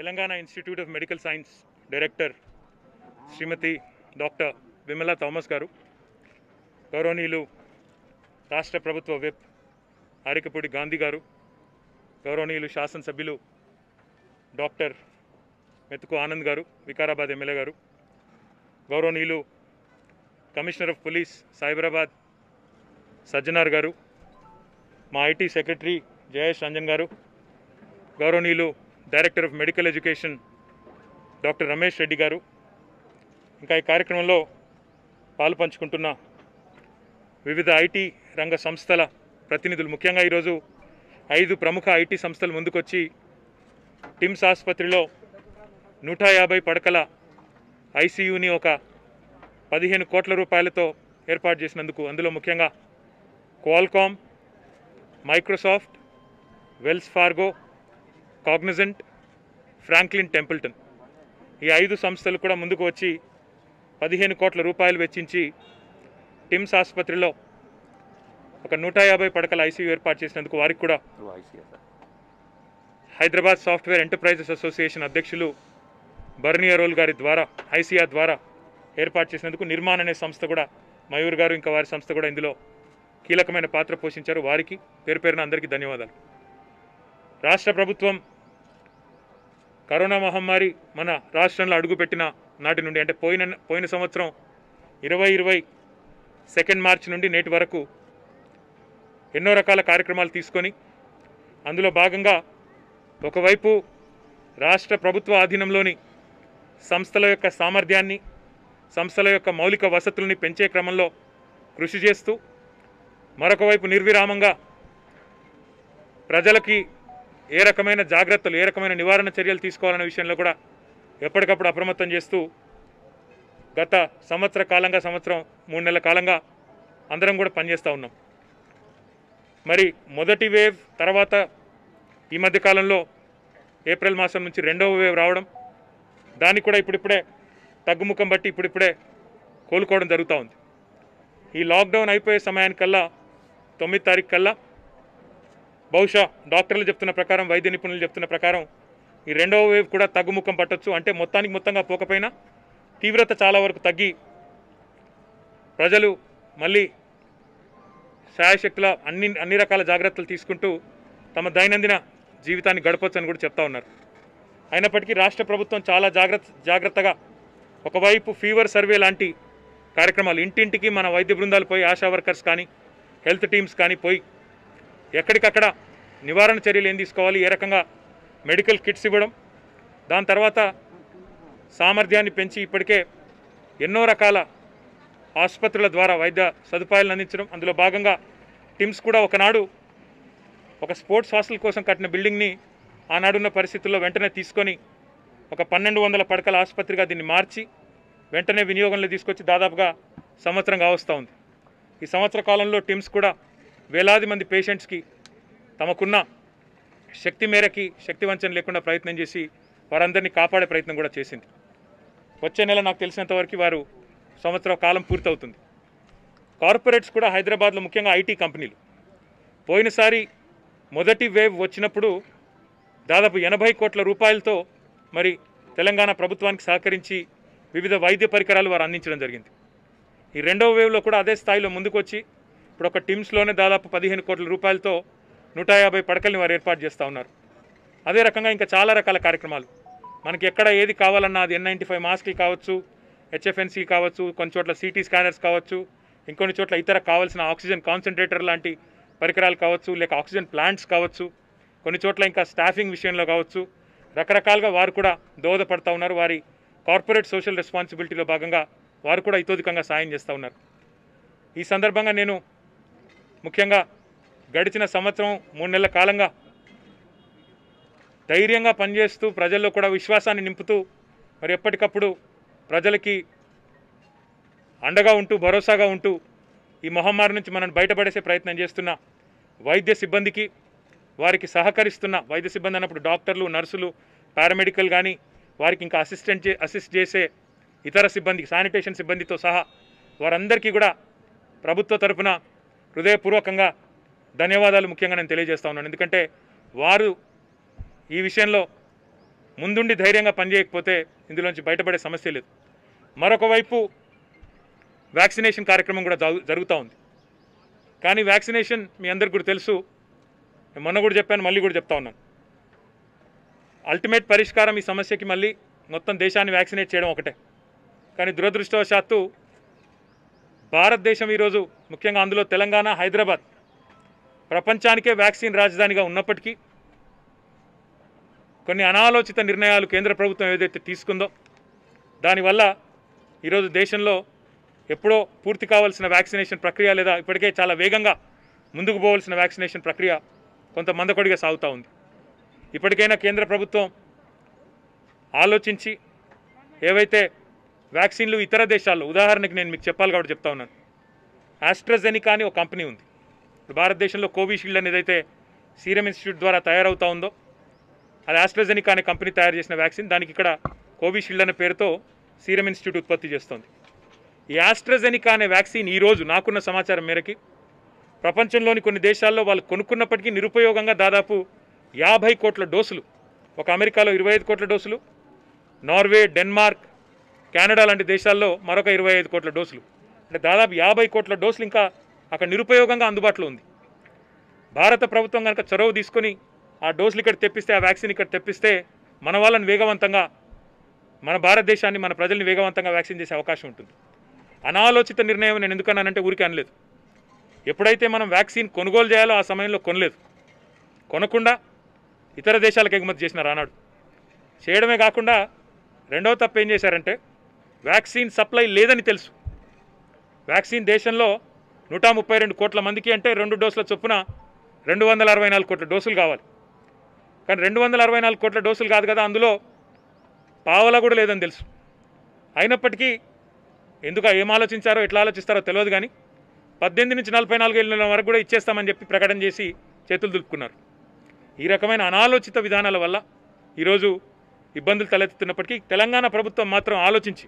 Telangana institute of medical science director Shrimati doctor Vimala Thomas గారు గౌరవనీయులు రాష్ట్ర ప్రభుత్వ విప్ ఆరికపూడి గాంధీ గారు గౌరవనీయులు శాసనసభ్యులు డాక్టర్ మెతుకు ఆనంద్ గారు వికారాబాద్ ఎమ్మెల్యే గారు గౌరవనీయులు commissioner of police Cyberabad Sajjanar గారు మా ఐటీ సెక్రటరీ జయేష్ రంజన్ గారు గౌరవనీయులు director of medical education doctor Ramesh Reddy గారు ఇంకా ఈ కార్యక్రమంలో పాలు పంచుకుంటున్న వివిధ ఐటీ రంగ సంస్థల ప్రతినిధులు ముఖ్యంగా ఈరోజు ఐదు ప్రముఖ ఐటీ సంస్థలు ముందుకొచ్చి టిమ్స్ ఆసుపత్రిలో నూట యాభై పడకల ఐసీయూని ఒక పదిహేను కోట్ల రూపాయలతో ఏర్పాటు చేసినందుకు అందులో ముఖ్యంగా Qualcomm Microsoft Wells Fargo Cognizant Franklin Templeton ఈ ఐదు సంస్థలు కూడా ముందుకు వచ్చి పదిహేను కోట్ల రూపాయలు వెచ్చించి టిమ్స్ ఆసుపత్రిలో ఒక నూట యాభై పడకల ఐసీయూ ఏర్పాటు చేసినందుకు వారికి కూడా హైదరాబాద్ సాఫ్ట్వేర్ ఎంటర్ప్రైజెస్ అసోసియేషన్ అధ్యక్షులు బర్నీ అరోల్ గారి ద్వారా ఐసీఆర్ ద్వారా ఏర్పాటు చేసినందుకు నిర్మాణ్ అనే సంస్థ కూడా మయూర్ గారు ఇంకా వారి సంస్థ కూడా ఇందులో కీలకమైన పాత్ర పోషించారు వారికి పేరు పేరున అందరికీ ధన్యవాదాలు రాష్ట్ర ప్రభుత్వం కరోనా మహమ్మారి మన రాష్ట్రంలో అడుగుపెట్టిన నాటి నుండి అంటే పోయిన పోయిన సంవత్సరం ఇరవై ఇరవై సెకండ్ మార్చ్ నుండి నేటి వరకు ఎన్నో రకాల కార్యక్రమాలు తీసుకొని అందులో భాగంగా ఒకవైపు రాష్ట్ర ప్రభుత్వ ఆధీనంలోని సంస్థల యొక్క సామర్థ్యాన్ని సంస్థల యొక్క మౌలిక వసతుల్ని పెంచే క్రమంలో కృషి చేస్తూ మరొక వైపు నిర్విరామంగా ప్రజలకి ఏ రకమైన జాగ్రత్తలు ఏ రకమైన నివారణ చర్యలు తీసుకోవాలనే విషయంలో కూడా ఎప్పటికప్పుడు అప్రమత్తం చేస్తూ గత సంవత్సర కాలంగా సంవత్సరం మూడు నెలల కాలంగా అందరం కూడా పనిచేస్తూ ఉన్నాం మరి మొదటి వేవ్ తర్వాత ఈ మధ్య కాలంలో ఏప్రిల్ మాసం నుంచి రెండవ వేవ్ రావడం దానికి కూడా ఇప్పుడిప్పుడే తగ్గుముఖం బట్టి ఇప్పుడిప్పుడే కోలుకోవడం జరుగుతూ ఉంది ఈ లాక్డౌన్ అయిపోయే సమయానికల్లా తొమ్మిది తారీఖు కల్లా బహుశా డాక్టర్లు చెప్తున్న ప్రకారం వైద్య నిపుణులు చెప్తున్న ప్రకారం ఈ రెండవ వేవ్ కూడా తగ్గుముఖం పట్టొచ్చు అంటే మొత్తానికి మొత్తంగా పోకపోయినా తీవ్రత చాలా వరకు తగ్గి ప్రజలు మళ్ళీ శాయశక్తుల అన్ని అన్ని రకాల జాగ్రత్తలు తీసుకుంటూ తమ దైనందిన జీవితాన్ని గడపొచ్చు అని కూడా చెప్తా ఉన్నారు అయినప్పటికీ రాష్ట్ర ప్రభుత్వం చాలా జాగ్రత్త జాగ్రత్తగా ఒకవైపు ఫీవర్ సర్వే లాంటి కార్యక్రమాలు ఇంటింటికి మన వైద్య బృందాలు పోయి ఆశా వర్కర్స్ కానీ హెల్త్ టీమ్స్ కానీ పోయి ఎక్కడికక్కడ నివారణ చర్యలు ఏం తీసుకోవాలి ఏ రకంగా మెడికల్ కిట్స్ ఇవ్వడం దాని తర్వాత సామర్థ్యాన్ని పెంచి ఇప్పటికే ఎన్నో రకాల ఆసుపత్రుల ద్వారా వైద్య సదుపాయాలను అందించడం అందులో భాగంగా టిమ్స్ కూడా ఒకనాడు ఒక స్పోర్ట్స్ హాస్టల్ కోసం కట్టిన బిల్డింగ్ని ఆనాడున్న పరిస్థితుల్లో వెంటనే తీసుకొని ఒక పన్నెండు వందల పడకల ఆసుపత్రిగా దీన్ని మార్చి వెంటనే వినియోగంలో తీసుకొచ్చి దాదాపుగా సంవత్సరం కావస్తూ ఉంది ఈ సంవత్సర కాలంలో టిమ్స్ కూడా వేలాది మంది పేషెంట్స్కి తమకున్న శక్తి మేరకి శక్తి వంచన లేకుండా ప్రయత్నం చేసి వారందరినీ కాపాడే ప్రయత్నం కూడా చేసింది వచ్చే నెల నాకు తెలిసినంతవరకు వారు సంవత్సరం కాలం పూర్తవుతుంది కార్పొరేట్స్ కూడా హైదరాబాద్లో ముఖ్యంగా ఐటీ కంపెనీలు పోయినసారి మొదటి వేవ్ వచ్చినప్పుడు దాదాపు ఎనభై కోట్ల రూపాయలతో మరి తెలంగాణ ప్రభుత్వానికి సహకరించి వివిధ వైద్య పరికరాలు వారు అందించడం జరిగింది ఈ రెండవ వేవ్లో కూడా అదే స్థాయిలో ముందుకు వచ్చి ఇప్పుడు ఒక టీమ్స్లోనే దాదాపు పదిహేను కోట్ల రూపాయలతో నూట యాభై పడకల్ని వారు ఏర్పాటు చేస్తూ ఉన్నారు అదే రకంగా ఇంకా చాలా రకాల కార్యక్రమాలు మనకి ఎక్కడ ఏది కావాలన్నా అది ఎన్ నైంటీ ఫైవ్ మాస్క్లు కావచ్చు హెచ్ఎఫ్ఎన్సీ కావచ్చు కొన్ని చోట్ల సిటీ స్కానర్స్ కావచ్చు ఇంకొన్ని చోట్ల ఇతర కావాల్సిన ఆక్సిజన్ కాన్సన్ట్రేటర్ లాంటి పరికరాలు కావచ్చు లేక ఆక్సిజన్ ప్లాంట్స్ కావచ్చు కొన్ని చోట్ల ఇంకా స్టాఫింగ్ విషయంలో కావచ్చు రకరకాలుగా వారు కూడా దోహదపడతా ఉన్నారు వారి కార్పొరేట్ సోషల్ రెస్పాన్సిబిలిటీలో భాగంగా వారు కూడా ఇతోధికంగా సాయం చేస్తూ ఉన్నారు ఈ సందర్భంగా నేను ముఖ్యంగా గడిచిన సంవత్సరం మూడు నెలల కాలంగా ధైర్యంగా పనిచేస్తూ ప్రజల్లో కూడా విశ్వాసాన్ని నింపుతూ మరి ఎప్పటికప్పుడు ప్రజలకి అండగా ఉంటూ భరోసాగా ఉంటూ ఈ మహమ్మారి నుంచి మనం బయటపడేసే ప్రయత్నం చేస్తున్న వైద్య సిబ్బందికి వారికి సహకరిస్తున్న వైద్య సిబ్బంది అన్నప్పుడు డాక్టర్లు నర్సులు పారామెడికల్ కానీ వారికి ఇంకా అసిస్టెంట్ చే అసిస్ట్ చేసే ఇతర సిబ్బంది శానిటేషన్ సిబ్బందితో సహా వారందరికీ కూడా ప్రభుత్వ తరపున హృదయపూర్వకంగా ధన్యవాదాలు ముఖ్యంగా నేను తెలియజేస్తా ఉన్నాను ఎందుకంటే వారు ఈ విషయంలో ముందుండి ధైర్యంగా పనిచేయకపోతే ఇందులోంచి బయటపడే సమస్య లేదు మరొక వైపు వ్యాక్సినేషన్ కార్యక్రమం కూడా జరుగు- జరుగుతూ ఉంది కానీ వ్యాక్సినేషన్ మీ అందరికి కూడా తెలుసు నేను మొన్న కూడా చెప్పాను మళ్ళీ కూడా చెప్తా ఉన్నాను అల్టిమేట్ పరిష్కారం ఈ సమస్యకి మళ్ళీ మొత్తం దేశాన్ని వ్యాక్సినేట్ చేయడం ఒకటే కానీ దురదృష్టవశాత్తు భారతదేశం ఈరోజు ముఖ్యంగా అందులో తెలంగాణ హైదరాబాద్ ప్రపంచానికే వ్యాక్సిన్ రాజధానిగా ఉన్నప్పటికీ కొన్ని అనాలోచిత నిర్ణయాలు కేంద్ర ప్రభుత్వం ఏదైతే తీసుకుందో దానివల్ల ఈరోజు దేశంలో ఎప్పుడో పూర్తి కావాల్సిన వ్యాక్సినేషన్ ప్రక్రియ లేదా ఇప్పటికే చాలా వేగంగా ముందుకు పోవాల్సిన వ్యాక్సినేషన్ ప్రక్రియ కొంత మందకొడిగా సాగుతూ ఉంది ఇప్పటికైనా కేంద్ర ప్రభుత్వం ఆలోచించి ఏవైతే వ్యాక్సిన్లు ఇతర దేశాల్లో ఉదాహరణకి నేను మీకు చెప్పాలి కాబట్టి చెప్తా ఉన్నాను ఆస్ట్రజెనికా అని ఒక కంపెనీ ఉంది ఇప్పుడు భారతదేశంలో కోవిషీల్డ్ అనేది ఏదైతే సీరం ఇన్స్టిట్యూట్ ద్వారా తయారవుతా ఉందో అది ఆస్ట్రజెనికా అనే కంపెనీ తయారు చేసిన వ్యాక్సిన్ దానికి ఇక్కడ కోవిషీల్డ్ అనే పేరుతో సీరం ఇన్స్టిట్యూట్ ఉత్పత్తి చేస్తోంది ఈ ఆస్ట్రజెనికా అనే వ్యాక్సిన్ ఈరోజు నాకున్న సమాచారం మేరకి ప్రపంచంలోని కొన్ని దేశాల్లో వాళ్ళు కొనుక్కున్నప్పటికీ నిరుపయోగంగా దాదాపు యాభై కోట్ల డోసులు ఒక అమెరికాలో ఇరవై ఐదు కోట్ల డోసులు నార్వే డెన్మార్క్ కెనడా లాంటి దేశాల్లో మరొక ఇరవై ఐదు కోట్ల డోసులు అంటే దాదాపు యాభై కోట్ల డోసులు ఇంకా అక్కడ నిరుపయోగంగా అందుబాటులో ఉంది భారత ప్రభుత్వం కనుక చొరవ తీసుకొని ఆ డోసులు ఇక్కడ తెప్పిస్తే ఆ వ్యాక్సిన్ ఇక్కడ తెప్పిస్తే మన వాళ్ళని వేగవంతంగా మన భారతదేశాన్ని మన ప్రజల్ని వేగవంతంగా వ్యాక్సిన్ చేసే అవకాశం ఉంటుంది అనాలోచిత నిర్ణయం నేను ఎందుకన్నానంటే ఊరికే అనలేదు ఎప్పుడైతే మనం వ్యాక్సిన్ కొనుగోలు చేయాలో ఆ సమయంలో కొనలేదు కొనకుండా ఇతర దేశాలకు ఎగుమతి చేసినారు ఆనాడు చేయడమే కాకుండా రెండవ తప్పు ఏం చేశారంటే వ్యాక్సిన్ సప్లై లేదని తెలుసు వ్యాక్సిన్ దేశంలో నూట ముప్పై రెండు కోట్ల మందికి అంటే రెండు డోసుల చొప్పున రెండు వందల అరవై నాలుగు కోట్ల డోసులు కావాలి కానీ రెండు వందల అరవై నాలుగు కోట్ల డోసులు కాదు కదా అందులో పావలా కూడా లేదని తెలుసు అయినప్పటికీ ఎందుకు ఏం ఆలోచించారో ఎట్లా ఆలోచిస్తారో తెలియదు కానీ పద్దెనిమిది నుంచి నలభై నాలుగు ఏళ్ళ వరకు కూడా ఇచ్చేస్తామని చెప్పి ప్రకటన చేసి చేతులు దులుపుకున్నారు ఈ రకమైన అనాలోచిత విధానాల వల్ల ఈరోజు ఇబ్బందులు తలెత్తుతున్నప్పటికీ తెలంగాణ ప్రభుత్వం మాత్రం ఆలోచించి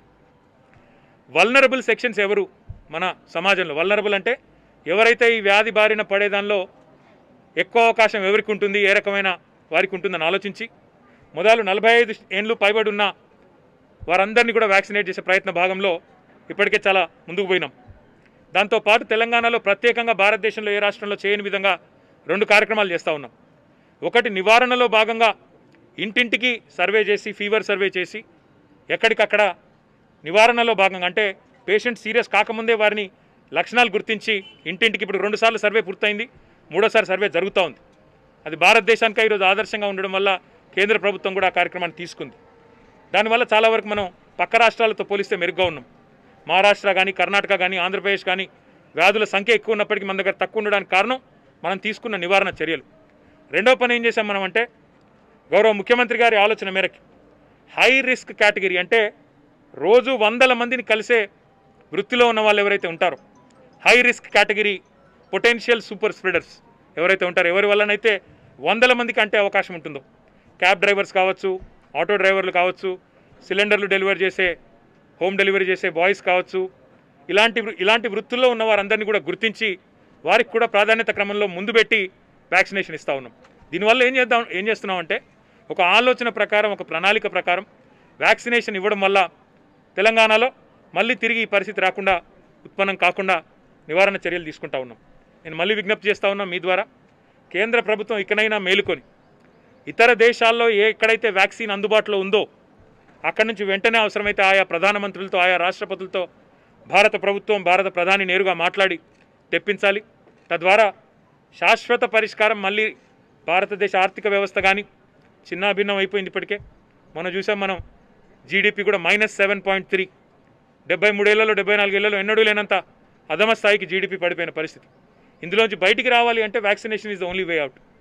వల్నరబుల్ సెక్షన్స్ ఎవరు మన సమాజంలో వల్నరబుల్ అంటే ఎవరైతే ఈ వ్యాధి బారిన పడేదానిలో ఎక్కువ అవకాశం ఎవరికి ఉంటుంది ఏ రకమైన వారికి ఉంటుందని ఆలోచించి మొదలు నలభై ఐదు ఏండ్లు పైబడి ఉన్న వారందరినీ కూడా వ్యాక్సినేట్ చేసే ప్రయత్న భాగంలో ఇప్పటికే చాలా ముందుకు పోయినాం దాంతోపాటు తెలంగాణలో ప్రత్యేకంగా భారతదేశంలో ఏ రాష్ట్రంలో చేయని విధంగా రెండు కార్యక్రమాలు చేస్తూ ఉన్నాం ఒకటి నివారణలో భాగంగా ఇంటింటికి సర్వే చేసి ఫీవర్ సర్వే చేసి ఎక్కడికక్కడ నివారణలో భాగంగా అంటే పేషెంట్ సీరియస్ కాకముందే వారిని లక్షణాలు గుర్తించి ఇంటింటికి ఇప్పుడు రెండుసార్లు సర్వే పూర్తయింది మూడోసారి సర్వే జరుగుతూ ఉంది అది భారతదేశానికి ఈరోజు ఆదర్శంగా ఉండడం వల్ల కేంద్ర ప్రభుత్వం కూడా ఆ కార్యక్రమాన్ని తీసుకుంది దానివల్ల చాలా వరకు మనం పక్క రాష్ట్రాలతో పోలిస్తే మెరుగ్గా ఉన్నాం మహారాష్ట్ర కానీ కర్ణాటక కానీ ఆంధ్రప్రదేశ్ కానీ వ్యాధుల సంఖ్య ఎక్కువ ఉన్నప్పటికీ మన దగ్గర తక్కువ ఉండడానికి కారణం మనం తీసుకున్న నివారణ చర్యలు రెండో పని ఏం చేశాం మనం అంటే గౌరవ ముఖ్యమంత్రి గారి ఆలోచన మేరకు హై రిస్క్ కేటగిరీ అంటే రోజు వందల మందిని కలిసే వృత్తిలో ఉన్న వాళ్ళు ఎవరైతే ఉంటారో high risk category potential super spreaders ఎవరైతే ఉంటారో ఎవరి వల్లనైతే వందల మందికి అంటే అవకాశం ఉంటుందో క్యాబ్ డ్రైవర్స్ కావచ్చు ఆటో డ్రైవర్లు కావచ్చు సిలిండర్లు డెలివరీ చేసే హోమ్ డెలివరీ చేసే బాయ్స్ కావచ్చు ఇలాంటి వృ- ఇలాంటి వృత్తుల్లో ఉన్న వారందరినీ కూడా గుర్తించి వారికి కూడా ప్రాధాన్యత క్రమంలో ముందు పెట్టి వ్యాక్సినేషన్ ఇస్తూ ఉన్నాం దీనివల్ల ఏం చేద్దాం ఏం చేస్తున్నాం అంటే ఒక ఆలోచన ప్రకారం ఒక ప్రణాళిక ప్రకారం వ్యాక్సినేషన్ ఇవ్వడం వల్ల తెలంగాణలో మళ్ళీ తిరిగి ఈ పరిస్థితి రాకుండా ఉత్పన్నం కాకుండా నివారణ చర్యలు తీసుకుంటా ఉన్నాం నేను మళ్ళీ విజ్ఞప్తి చేస్తా ఉన్నా మీ ద్వారా కేంద్ర ప్రభుత్వం ఇకనైనా మేలుకొని ఇతర దేశాల్లో ఏ ఎక్కడైతే వ్యాక్సిన్ అందుబాటులో ఉందో అక్కడి నుంచి వెంటనే అవసరమైతే ఆయా ప్రధానమంత్రులతో ఆయా రాష్ట్రపతులతో భారత ప్రభుత్వం భారత ప్రధాని నేరుగా మాట్లాడి తెప్పించాలి తద్వారా శాశ్వత పరిష్కారం మళ్ళీ భారతదేశ ఆర్థిక వ్యవస్థ కానీ చిన్నాభిన్నం అయిపోయింది ఇప్పటికే మనం చూసాం మనం జీడిపి కూడా మైనస్ సెవెన్ పాయింట్ త్రీ డెబ్బై మూడేళ్లలో డెబ్బై నాలుగేళ్లలో ఎన్నడూ లేనంత అధమ స్థాయికి జీడిపి పడిపోయిన పరిస్థితి ఇందులోంచి బయటికి రావాలి అంటే vaccination is the only way out